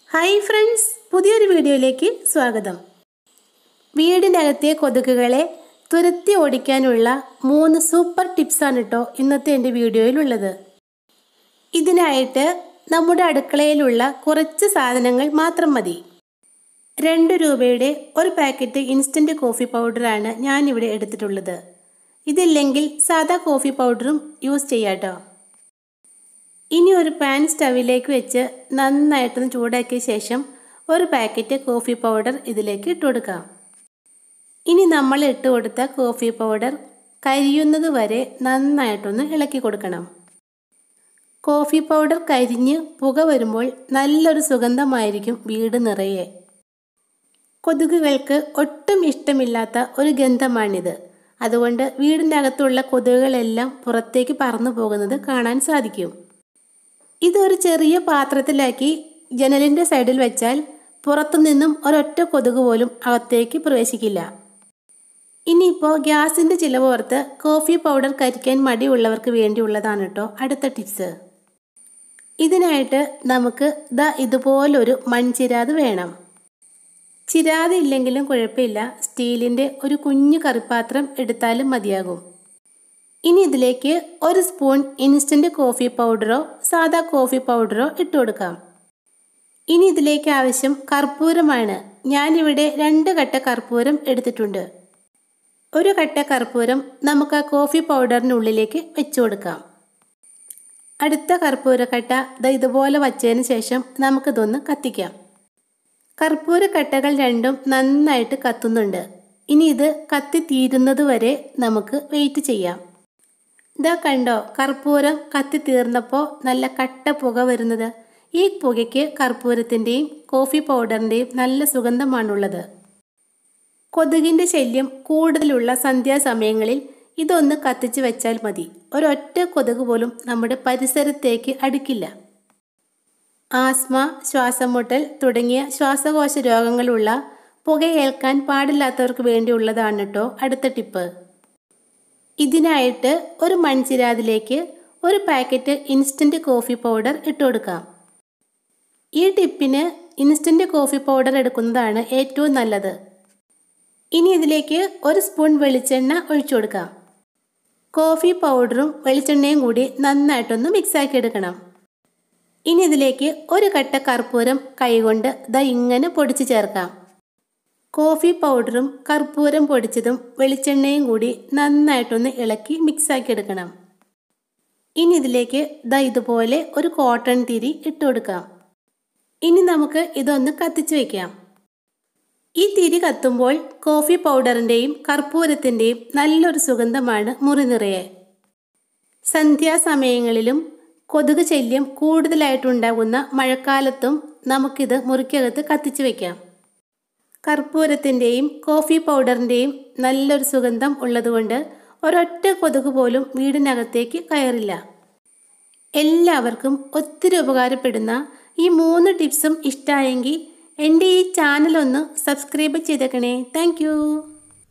hi friends പുതിയൊരു വീഡിയോയിലേക്ക് സ്വാഗതം വീടിനകത്തെ കൊതുകുകളെ തുരത്തി ഓടിക്കാനുള്ള മൂന്ന് സൂപ്പർ ടിപ്സാണ് കേട്ടോ ഇന്നത്തെ എൻ്റെ വീഡിയോയിലുള്ളത് ഇതിനായിട്ട് നമ്മുടെ അടുക്കളയിലുള്ള കുറച്ച് സാധനങ്ങൾ മാത്രം മതി രണ്ട് രൂപയുടെ ഒരു പാക്കറ്റ് ഇൻസ്റ്റൻറ്റ് കോഫി പൗഡറാണ് ഞാനിവിടെ എടുത്തിട്ടുള്ളത് ഇതില്ലെങ്കിൽ സാദാ കോഫി പൗഡറും യൂസ് ചെയ്യാം കേട്ടോ ഇനി ഒരു പാൻ സ്റ്റവിലേക്ക് വെച്ച് നന്നായിട്ടൊന്ന് ചൂടാക്കിയ ശേഷം ഒരു പാക്കറ്റ് കോഫി പൗഡർ ഇതിലേക്ക് ഇട്ട് കൊടുക്കാം ഇനി നമ്മൾ ഇട്ട് കൊടുത്ത കോഫി പൗഡർ കരിയുന്നത് വരെ നന്നായിട്ടൊന്ന് ഇളക്കി കൊടുക്കണം കോഫി പൗഡർ കരിഞ്ഞ് പുക വരുമ്പോൾ നല്ലൊരു സുഗന്ധമായിരിക്കും വീട് നിറയെ കൊതുകുകൾക്ക് ഒട്ടും ഇഷ്ടമില്ലാത്ത ഒരു ഗന്ധമാണിത് അതുകൊണ്ട് വീടിൻ്റെ അകത്തുള്ള കൊതുകുകളെല്ലാം പുറത്തേക്ക് പറന്നു പോകുന്നത് കാണാൻ സാധിക്കും ഇതൊരു ചെറിയ പാത്രത്തിലാക്കി ജനലിൻ്റെ സൈഡിൽ വെച്ചാൽ പുറത്തുനിന്നും ഒരൊറ്റ കൊതുക് പോലും അകത്തേക്ക് പ്രവേശിക്കില്ല ഇനിയിപ്പോൾ ഗ്യാസിൻ്റെ ചിലവോർത്ത് കോഫി പൗഡർ കരിക്കാൻ മടിയുള്ളവർക്ക് വേണ്ടിയുള്ളതാണ് കേട്ടോ അടുത്ത ടിപ്സ് ഇതിനായിട്ട് നമുക്ക് ദാ ഇതുപോലൊരു മൺചിരാത് വേണം ചിരാത് ഇല്ലെങ്കിലും കുഴപ്പമില്ല സ്റ്റീലിൻ്റെ ഒരു കുഞ്ഞു കറിപ്പാത്രം എടുത്താലും മതിയാകും ഇനി ഇതിലേക്ക് ഒരു സ്പൂൺ ഇൻസ്റ്റൻറ്റ് കോഫി പൗഡറോ സാദാ കോഫി പൗഡറോ ഇട്ട് കൊടുക്കാം ഇനി ഇതിലേക്ക് ആവശ്യം കർപ്പൂരമാണ് ഞാനിവിടെ രണ്ട് കട്ട കർപ്പൂരം എടുത്തിട്ടുണ്ട് ഒരു കട്ട കർപ്പൂരം നമുക്ക് ആ കോഫി പൗഡറിനുള്ളിലേക്ക് വെച്ചു കൊടുക്കാം അടുത്ത കർപ്പൂരക്കട്ട ദ ഇതുപോലെ വച്ചതിന് ശേഷം നമുക്കിതൊന്ന് കത്തിക്കാം കർപ്പൂരക്കട്ടകൾ രണ്ടും നന്നായിട്ട് കത്തുന്നുണ്ട് ഇനി ഇത് കത്തി തീരുന്നത് വരെ നമുക്ക് വെയിറ്റ് ചെയ്യാം ഇതാ കണ്ടോ കർപ്പൂരം കത്തി തീർന്നപ്പോൾ നല്ല കട്ട പുക വരുന്നത് ഈ പുകയ്ക്ക് കർപ്പൂരത്തിൻ്റെയും കോഫി പൗഡറിൻ്റെയും നല്ല സുഗന്ധമാണുള്ളത് കൊതുകിൻ്റെ ശല്യം കൂടുതലുള്ള സന്ധ്യാസമയങ്ങളിൽ ഇതൊന്ന് കത്തിച്ച് വെച്ചാൽ മതി ഒരൊറ്റ കൊതുക് പോലും നമ്മുടെ പരിസരത്തേക്ക് അടുക്കില്ല ആസ്മ ശ്വാസമുട്ടൽ തുടങ്ങിയ ശ്വാസകോശ രോഗങ്ങളുള്ള പുകയേൽക്കാൻ പാടില്ലാത്തവർക്ക് വേണ്ടിയുള്ളതാണ് കേട്ടോ അടുത്ത ടിപ്പ് ഇതിനായിട്ട് ഒരു മൺചിരാതിലേക്ക് ഒരു പാക്കറ്റ് ഇൻസ്റ്റൻറ്റ് കോഫി പൗഡർ ഇട്ട് കൊടുക്കാം ഈ ടിപ്പിന് ഇൻസ്റ്റൻറ്റ് കോഫി പൗഡർ എടുക്കുന്നതാണ് ഏറ്റവും നല്ലത് ഇനി ഇതിലേക്ക് ഒരു സ്പൂൺ വെളിച്ചെണ്ണ ഒഴിച്ചു കൊടുക്കാം കോഫി പൗഡറും വെളിച്ചെണ്ണയും കൂടി നന്നായിട്ടൊന്ന് മിക്സാക്കി എടുക്കണം ഇനി ഇതിലേക്ക് ഒരു കട്ട കർപ്പൂരം കൈകൊണ്ട് ദാ ഇങ്ങനെ പൊടിച്ച് ചേർക്കാം കോഫി പൗഡറും കർപ്പൂരം പൊടിച്ചതും വെളിച്ചെണ്ണയും കൂടി നന്നായിട്ടൊന്ന് ഇളക്കി മിക്സാക്കി എടുക്കണം ഇനി ഇതിലേക്ക് ദാ ഇതുപോലെ ഒരു കോട്ടൺ തിരി ഇട്ട് കൊടുക്കാം ഇനി നമുക്ക് ഇതൊന്ന് കത്തിച്ച് വയ്ക്കാം ഈ തിരി കത്തുമ്പോൾ കോഫി പൗഡറിൻ്റെയും കർപ്പൂരത്തിൻ്റെയും നല്ലൊരു സുഗന്ധമാണ് മുറി നിറയെ സന്ധ്യാസമയങ്ങളിലും കൊതുക് ശല്യം കൂടുതലായിട്ടുണ്ടാകുന്ന മഴക്കാലത്തും നമുക്കിത് മുറിക്കകത്ത് കത്തിച്ച് വയ്ക്കാം കർപ്പൂരത്തിൻ്റെയും കോഫി പൗഡറിൻ്റെയും നല്ലൊരു സുഗന്ധം ഉള്ളതുകൊണ്ട് ഒരൊറ്റ കൊതുക് പോലും വീടിനകത്തേക്ക് കയറില്ല എല്ലാവർക്കും ഒത്തിരി ഉപകാരപ്പെടുന്ന ഈ മൂന്ന് ടിപ്സും ഇഷ്ടമായെങ്കിൽ എൻ്റെ ഈ ചാനൽ ഒന്ന് സബ്സ്ക്രൈബ് ചെയ്തേക്കണേ താങ്ക്